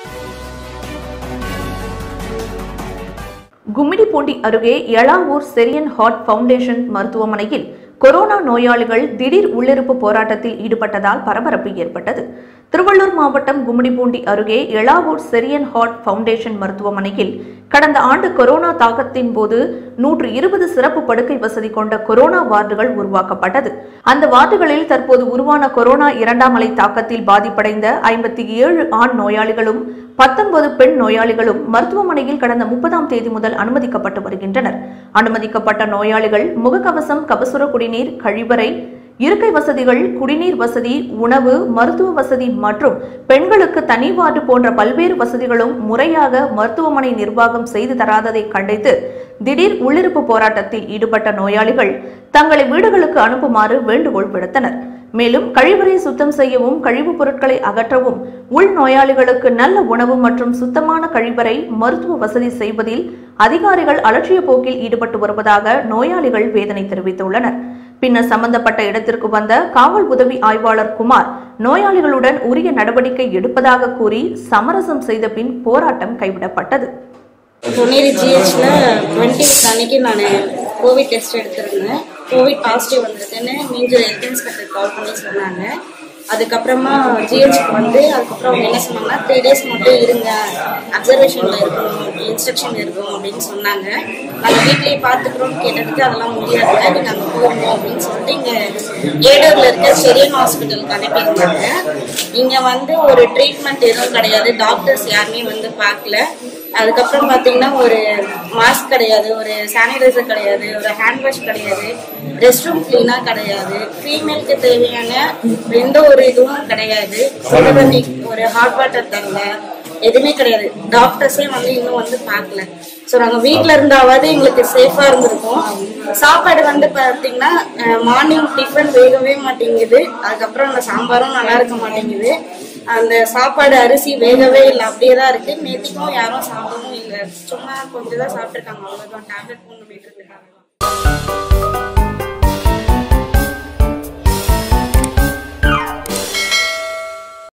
கும்மிடிப்பூண்டி அருகே Elavur Cherian heart foundation மருத்துவமனையில் corona நோயாளிகள் திடீர் உள்ளிருப்பு போராட்டத்தில் ஈடுபட்டதால் பரபரப்பு ஏற்பட்டது திருவள்ளூர் மாவட்டம் கும்மிடிப்பூண்டி அருகே எளாவூர் செரியன் ஹார்ட் ஃபவுண்டேஷன் மருத்துவமனையில் கடந்த ஆண்டு கொரோனா தாக்கத்தின் போது நூற்று இருபது சிறப்பு படுக்கை வசதி கொண்ட கொரோனா வார்டுகள் உருவாக்கப்பட்டது அந்த வார்டுகளில் தற்போது உருவான கொரோனா இரண்டாம் அலை தாக்கத்தில் பாதிப்படைந்த ஐம்பத்தி ஏழு ஆண் நோயாளிகளும் பத்தொன்பது பெண் நோயாளிகளும் மருத்துவமனையில் கடந்த முப்பதாம் தேதி முதல் அனுமதிக்கப்பட்டு வருகின்றனர் அனுமதிக்கப்பட்ட நோயாளிகள் முகக்கவசம் கபசுர குடிநீர் கழிவறை இருக்கை வசதிகள் குடிநீர் வசதி உணவு மருத்துவ வசதி மற்றும் பெண்களுக்கு தனி வார்டு போன்ற பல்வேறு வசதிகளும் முறையாக மருத்துவமனை நிர்வாகம் செய்து தராததை கண்டித்து திடீர் உள்ளிருப்பு போராட்டத்தில் ஈடுபட்ட நோயாளிகள் தங்களை வீடுகளுக்கு அனுப்புமாறு வேண்டுகோள் விடுத்தனர் மேலும் கழிவறை சுத்தம் செய்யவும் கழிவுப் பொருட்களை அகற்றவும் உள் நோயாளிகளுக்கு நல்ல உணவு மற்றும் சுத்தமான கழிவறை மருத்துவ வசதி செய்வதில் அதிகாரிகள் அலட்சிய போக்கில் ஈடுபட்டு வருவதாக நோயாளிகள் வேதனை தெரிவித்துள்ளனர் பின்னர் சம்பந்தப்பட்ட இடத்திற்கு வந்த காவல் உதவி ஆய்வாளர் குமார் நோயாளிகளுடன் உரிய நடவடிக்கை எடுப்பதாக கூறி சமரசம் செய்த பின் போராட்டம் கைவிடப்பட்டது பொன்னேரி ஜிஹெச்ல டுவெண்ட்டி அன்னைக்கு நான் கோவிட் டெஸ்ட் எடுத்திருந்தேன் கோவிட் பாசிட்டிவ் வந்திருக்குன்னு மீஞ்சூர் ஹெல்த் இன்ஸ்பெக்டர் கால் பண்ணி சொன்னாங்க அதுக்கப்புறமா ஜிஹெச்க்கு வந்து அதுக்கப்புறம் அவங்க என்ன சொன்னாங்கன்னா த்ரீ டேஸ் மட்டும் இருங்க அப்சர்வேஷனில் இருக்கணும் இன்ஸ்ட்ரக்ஷன் இருக்கும் அப்படின்னு சொன்னாங்க நாங்கள் வீட்லேயே பார்த்துக்கிறோம்னு கேட்டதுக்கு அதெல்லாம் முடியாது நீங்கள் அங்கே போகணும் அப்படின்னு சொல்லிட்டு இங்கே ஏடூரில் இருக்க செரியன் ஹாஸ்பிட்டலுக்கு அனுப்பியிருந்தாங்க இங்கே வந்து ஒரு ட்ரீட்மெண்ட் எதுவும் கிடையாது டாக்டர்ஸ் யாருமே வந்து பார்க்கல அதுக்கப்புறம் பார்த்தீங்கன்னா ஒரு மாஸ்க் கிடையாது ஒரு சானிடைசர் கிடையாது ஒரு ஹேண்ட் வாஷ் கிடையாது ரெஸ்ட் ரூம் கிளீனாக கிடையாது ஃபீமேலுக்கு தேவையான எந்த ஒரு இதுவும் கிடையாது சுடு தண்ணி ஒரு ஹாட் வாட்டர் தரல எதுவுமே கிடையாது டாக்டர்ஸே வந்து இன்னும் வந்து பார்க்கல ஸோ நாங்கள் வீட்டில் இருந்தாவது எங்களுக்கு சேஃபாக இருந்திருக்கும் சாப்பாடு வந்து பார்த்தீங்கன்னா மார்னிங் டிஃபன் வேகவே மாட்டேங்குது அதுக்கப்புறம் அந்த சாம்பாரும் நல்லா இருக்க மாட்டேங்குது அந்த சாப்பாடு அரிசி வேகவே இல்லை அப்படியே தான் இருக்கு நேத்திக்கும் யாரும் சாப்பிடவும் இல்லை சும்மா கொஞ்சம் தான் சாப்பிட்டுருக்காங்க அவ்வளோதான் டேப்லெட் கொண்டு போயிட்டு இருக்காங்க